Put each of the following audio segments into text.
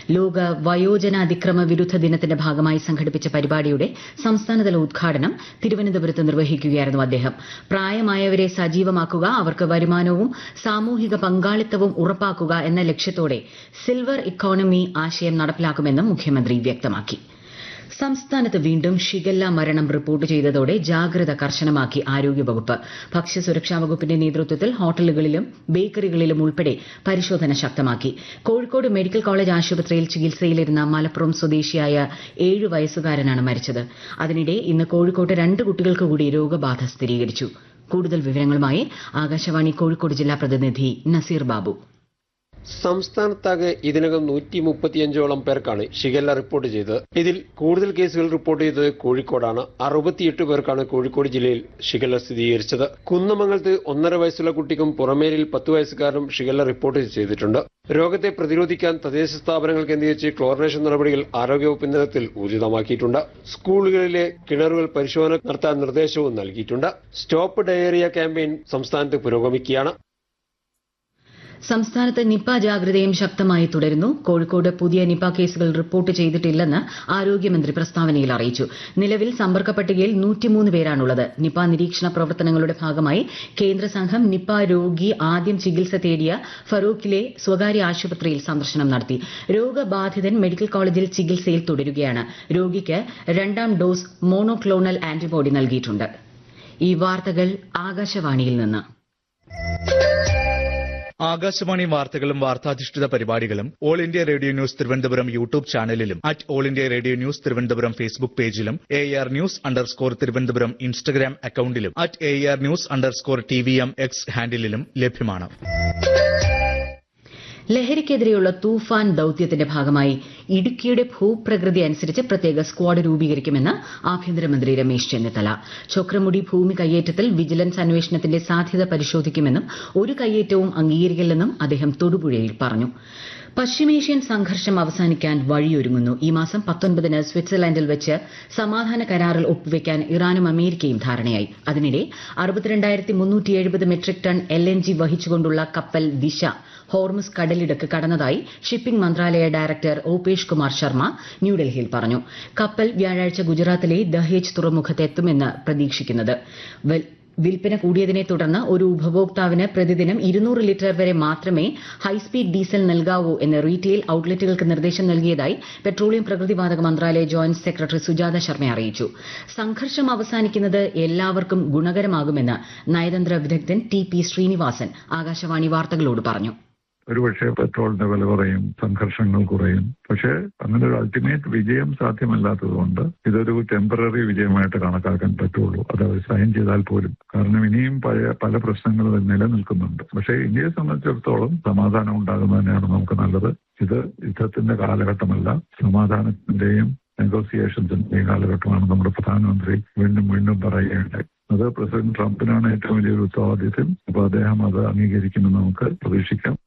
ലോക വയോജന അതിക്രമ വിരുദ്ധ ദിനത്തിന്റെ ഭാഗമായി സംഘടിപ്പിച്ച പരിപാടിയുടെ സംസ്ഥാനതല ഉദ്ഘാടനം തിരുവനന്തപുരത്ത് നിർവഹിക്കുകയായിരുന്നു അദ്ദേഹം പ്രായമായവരെ സജീവമാക്കുക അവർക്ക് വരുമാനവും സാമൂഹിക പങ്കാളിത്തവും ഉറപ്പാക്കുക എന്ന ലക്ഷ്യത്തോടെ സിൽവർ ഇക്കോണമി ആശയം നടപ്പിലാക്കുമെന്നും മുഖ്യമന്ത്രി വ്യക്തമാക്കി സംസ്ഥാനത്ത് വീണ്ടും ഷിഗല്ല മരണം റിപ്പോർട്ട് ചെയ്തതോടെ ജാഗ്രത കർശനമാക്കി ആരോഗ്യവകുപ്പ് ഭക്ഷ്യസുരക്ഷാ വകുപ്പിന്റെ നേതൃത്വത്തിൽ ഹോട്ടലുകളിലും ബേക്കറികളിലും ഉൾപ്പെടെ പരിശോധന ശക്തമാക്കി കോഴിക്കോട് മെഡിക്കൽ കോളേജ് ആശുപത്രിയിൽ ചികിത്സയിലിരുന്ന മലപ്പുറം സ്വദേശിയായ ഏഴു വയസ്സുകാരനാണ് മരിച്ചത് അതിനിടെ ഇന്ന് കോഴിക്കോട്ട് രണ്ട് കുട്ടികൾക്ക് കൂടി രോഗബാധ സ്ഥിരീകരിച്ചു കൂടുതൽ വിവരങ്ങളുമായി ആകാശവാണി കോഴിക്കോട് ജില്ലാ പ്രതിനിധി നസീർ ബാബു സംസ്ഥാനത്താകെ ഇതിനകം നൂറ്റി മുപ്പത്തിയഞ്ചോളം പേർക്കാണ് ഷിഗല്ല റിപ്പോർട്ട് ചെയ്തത് ഇതിൽ കൂടുതൽ കേസുകൾ റിപ്പോർട്ട് ചെയ്തത് കോഴിക്കോടാണ് അറുപത്തിയെട്ട് പേർക്കാണ് കോഴിക്കോട് ജില്ലയിൽ ഷിഗല്ല സ്ഥിരീകരിച്ചത് കുന്നമംഗലത്ത് ഒന്നര വയസ്സുള്ള കുട്ടിക്കും പുറമേരിൽ പത്ത് വയസ്സുകാരനും ഷിഗല്ല റിപ്പോർട്ട് ചെയ്തിട്ടുണ്ട് രോഗത്തെ പ്രതിരോധിക്കാൻ തദ്ദേശ സ്ഥാപനങ്ങൾ കേന്ദ്രീകരിച്ച് ക്ലോറിനേഷൻ നടപടികൾ ആരോഗ്യവകുപ്പ് നേതൃത്വത്തിൽ ഊർജിതമാക്കിയിട്ടുണ്ട് സ്കൂളുകളിലെ കിണറുകൾ പരിശോധന നടത്താൻ നിർദ്ദേശവും നൽകിയിട്ടുണ്ട് സ്റ്റോപ്പ് ഡയേറിയ ക്യാമ്പയിൻ സംസ്ഥാനത്ത് പുരോഗമിക്കുകയാണ് സംസ്ഥാനത്ത് നിപ ജാഗ്രതയും ശക്തമായി തുടരുന്നു കോഴിക്കോട് പുതിയ നിപ കേസുകൾ റിപ്പോർട്ട് ചെയ്തിട്ടില്ലെന്ന് ആരോഗ്യമന്ത്രി പ്രസ്താവനയിൽ അറിയിച്ചു നിലവിൽ സമ്പർക്ക പട്ടികയിൽ നൂറ്റിമൂന്ന് പേരാണുള്ളത് നിപ നിരീക്ഷണ പ്രവർത്തനങ്ങളുടെ ഭാഗമായി കേന്ദ്ര സംഘം നിപ രോഗി ആദ്യം ചികിത്സ തേടിയ ഫറൂഖിലെ സ്വകാര്യ ആശുപത്രിയിൽ സന്ദർശനം നടത്തി രോഗബാധിതൻ മെഡിക്കൽ കോളേജിൽ ചികിത്സയിൽ തുടരുകയാണ് രോഗിക്ക് രണ്ടാം ഡോസ് മോണോക്ലോണൽ ആന്റിബോഡി നൽകിയിട്ടുണ്ട് ഈ വാർത്തകൾ ആകാശവാണിയിൽ നിന്ന് ആകാശവാണി വാർത്തകളും വാർത്താധിഷ്ഠിത പരിപാടികളും all India radio news Thiruvananthapuram YouTube ചാനലിലും at all India radio news Thiruvananthapuram Facebook പേജിലും A R news underscore Thiruvananthapuram Instagram അക്കൌണ്ടിലും at A R news underscore T V M X ഹാൻഡിലും ലഭ്യമാണ് ലഹരിക്കെതിരെയുള്ള തൂഫാൻ ദൌത്യത്തിന്റെ ഭാഗമായി ഇടുക്കിയുടെ ഭൂപ്രകൃതി അനുസരിച്ച് പ്രത്യേക സ്ക്വാഡ് രൂപീകരിക്കുമെന്ന് ആഭ്യന്തരമന്ത്രി രമേശ് ചെന്നിത്തല ചൊക്രമുടി ഭൂമി കയ്യേറ്റത്തിൽ വിജിലൻസ് അന്വേഷണത്തിന്റെ സാധ്യത പരിശോധിക്കുമെന്നും ഒരു കയ്യേറ്റവും അംഗീകരിക്കില്ലെന്നും അദ്ദേഹം തൊടുപുഴയിൽ പറഞ്ഞു പശ്ചിമേഷ്യൻ സംഘർഷം അവസാനിക്കാൻ വഴിയൊരുങ്ങുന്നു ഈ മാസം പത്തൊൻപതിന് സ്വിറ്റ്സർലൻഡിൽ വെച്ച് സമാധാന കരാറിൽ ഒപ്പുവെക്കാൻ ഇറാനും അമേരിക്കയും ധാരണയായി അതിനിടെ അറുപത്തിരണ്ടായിരത്തി മുന്നൂറ്റി എഴുപത് metric tonne L N G വഹിച്ചുകൊണ്ടുള്ള കപ്പൽ ദിശ ഹോർമുസ് കടലിടുക്ക് കടന്നതായി ഷിപ്പിംഗ് മന്ത്രാലയ ഡയറക്ടർ ഓപേഷ് കുമാർ ശർമ്മ ന്യൂഡൽഹിയിൽ പറഞ്ഞു കപ്പൽ വ്യാഴാഴ്ച ഗുജറാത്തിലെ ദഹേജ് തുറമുഖത്ത് എത്തുമെന്ന് പ്രതീക്ഷിക്കുന്നത് വിൽപ്പന കൂടിയതിനെ തുടർന്ന് ഒരു ഉപഭോക്താവിന് പ്രതിദിനം ഇരുന്നൂറ് ലിറ്റർ വരെ മാത്രമേ ഹൈസ്പീഡ് ഡീസൽ നൽകാവൂ എന്ന് റീറ്റെയിൽ ഔട്ട്ലെറ്റുകൾക്ക് നിർദ്ദേശം നൽകിയതായി പെട്രോളിയം പ്രകൃതിവാതക മന്ത്രാലയ ജോയിന്റ് സെക്രട്ടറി സുജാത ശർമ്മ അറിയിച്ചു സംഘർഷം അവസാനിക്കുന്നത് എല്ലാവർക്കും ഗുണകരമാകുമെന്ന് നയതന്ത്ര വിദഗ്ധൻ ടി പി ശ്രീനിവാസൻ ആകാശവാണി വാർത്തകളോട് പറഞ്ഞു ഒരുപക്ഷെ പെട്രോളിന്റെ വില കുറയും സംഘർഷങ്ങൾ കുറയും പക്ഷേ അങ്ങനെ ഒരു അൾട്ടിമേറ്റ് വിജയം സാധ്യമല്ലാത്തതുകൊണ്ട് ഇതൊരു ടെമ്പററി വിജയമായിട്ട് കണക്കാക്കാൻ പറ്റുള്ളൂ അത് അവർ സൈൻ ചെയ്താൽ പോലും കാരണം ഇനിയും പഴയ പല പ്രശ്നങ്ങളും നിലനിൽക്കുന്നുണ്ട് പക്ഷേ ഇന്ത്യയെ സംബന്ധിച്ചിടത്തോളം സമാധാനം ഉണ്ടാകുന്നത് തന്നെയാണ് നമുക്ക് നല്ലത് ഇത് യുദ്ധത്തിന്റെ കാലഘട്ടമല്ല സമാധാനത്തിന്റെയും നെഗോസിയേഷൻസിന്റെയും കാലഘട്ടമാണ് നമ്മുടെ പ്രധാനമന്ത്രി വീണ്ടും വീണ്ടും പറയുകയുണ്ടായി അത് പ്രസിഡന്റ് ട്രംപിനാണ് ഏറ്റവും വലിയൊരു ഉത്തരവാദിത്യം അപ്പൊ അദ്ദേഹം അത് അംഗീകരിക്കുമെന്ന് നമുക്ക് പ്രതീക്ഷിക്കാം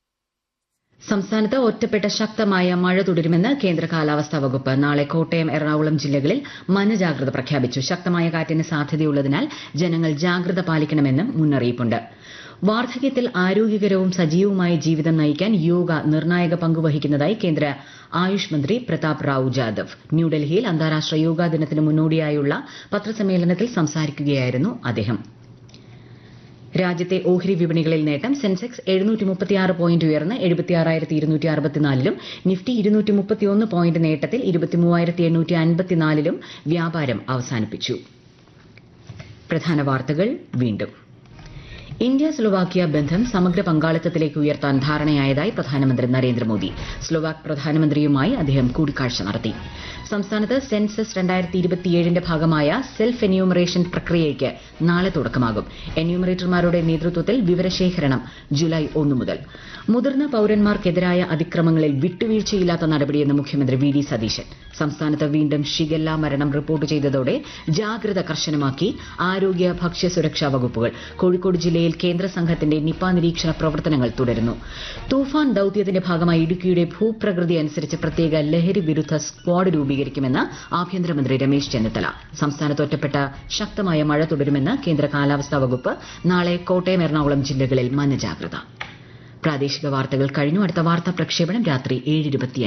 സംസ്ഥാനത്ത് ഒറ്റപ്പെട്ട ശക്തമായ മഴ തുടരുമെന്ന് കേന്ദ്ര കാലാവസ്ഥാ വകുപ്പ് നാളെ കോട്ടയം എറണാകുളം ജില്ലകളിൽ മഞ്ഞജാഗ്രത പ്രഖ്യാപിച്ചു ശക്തമായ കാറ്റിന് സാധ്യതയുള്ളതിനാൽ ജനങ്ങൾ ജാഗ്രത പാലിക്കണമെന്നും മുന്നറിയിപ്പുണ്ട് വാർദ്ധക്യത്തിൽ ആരോഗ്യകരവും സജീവമായ ജീവിതം നയിക്കാൻ യോഗ നിർണായക പങ്കുവഹിക്കുന്നതായി കേന്ദ്ര ആയുഷ് മന്ത്രി പ്രതാപ് റാവു ജാദവ് ന്യൂഡൽഹിയിൽ അന്താരാഷ്ട്ര യോഗാ ദിനത്തിന് മുന്നോടിയായുള്ള പത്രസമ്മേളനത്തിൽ സംസാരിക്കുകയായിരുന്നു അദ്ദേഹം രാജ്യത്തെ ഓഹരി വിപണികളിൽ നേട്ടം സെൻസെക്സ് എഴുന്നൂറ്റി മുപ്പത്തിയാറ് പോയിന്റ് ഉയർന്ന് എഴുപത്തിയാറായിരത്തി ഇരുന്നൂറ്റി അറുപത്തിനാലിലും നിഫ്റ്റി ഇരുന്നൂറ്റി മുപ്പത്തിയൊന്ന് പോയിന്റ് നേട്ടത്തിൽ ഇരുപത്തിമൂവായിരത്തി എണ്ണൂറ്റി അൻപത്തിനാലിലും വ്യാപാരം അവസാനിപ്പിച്ചു പ്രധാന വാർത്തകൾ വീണ്ടും ഇന്ത്യ സ്ലൊവാക്യ ബന്ധം സമഗ്ര പങ്കാളിത്തത്തിലേക്ക് ഉയർത്താൻ ധാരണയായതായി പ്രധാനമന്ത്രി നരേന്ദ്രമോദി സ്ലൊവാക് പ്രധാനമന്ത്രിയുമായി അദ്ദേഹം കൂടിക്കാഴ്ച നടത്തി സംസ്ഥാനത്ത് സെൻസസ് രണ്ടായിരത്തി ഇരുപത്തിയേഴിന്റെ ഭാഗമായ സെൽഫ് എന്യൂമറേഷൻ പ്രക്രിയയ്ക്ക് നാളെ തുടക്കമാകും എന്യൂമറേറ്റർമാരുടെ നേതൃത്വത്തിൽ വിവരശേഖരണം ജൂലൈ ഒന്നു മുതൽ മുതിർന്ന പൌരന്മാർക്കെതിരായ അതിക്രമങ്ങളിൽ വിട്ടുവീഴ്ചയില്ലാത്ത നടപടിയെന്ന് മുഖ്യമന്ത്രി വി ഡി സതീശൻ സംസ്ഥാനത്ത് വീണ്ടും ഷിഗല്ല മരണം റിപ്പോർട്ട് ചെയ്തതോടെ ജാഗ്രത കർശനമാക്കി ആരോഗ്യ ഭക്ഷ്യ സുരക്ഷാ വകുപ്പുകൾ കോഴിക്കോട് ജില്ലയിൽ കേന്ദ്ര സംഘത്തിന്റെ നിപ നിരീക്ഷണ പ്രവർത്തനങ്ങൾ തുടരുന്നു തൂഫാൻ ദൌത്യത്തിന്റെ ഭാഗമായി ഇടുക്കിയുടെ ഭൂപ്രകൃതി അനുസരിച്ച് പ്രത്യേക ലഹരി വിരുദ്ധ സ്ക്വാഡ് രൂപീകരിക്കുമെന്ന് ആഭ്യന്തരമന്ത്രി രമേശ് ചെന്നിത്തല സംസ്ഥാനത്ത് ഒറ്റപ്പെട്ട ശക്തമായ മഴ തുടരുമെന്ന് കേന്ദ്ര കാലാവസ്ഥാ വകുപ്പ് നാളെ കോട്ടയം എറണാകുളം ജില്ലകളിൽ മഞ്ഞ ജാഗ്രത പ്രാദേശിക വാർത്തകൾ കഴിഞ്ഞു അടുത്ത വാർത്താ പ്രക്ഷേപണം രാത്രി ഏഴ്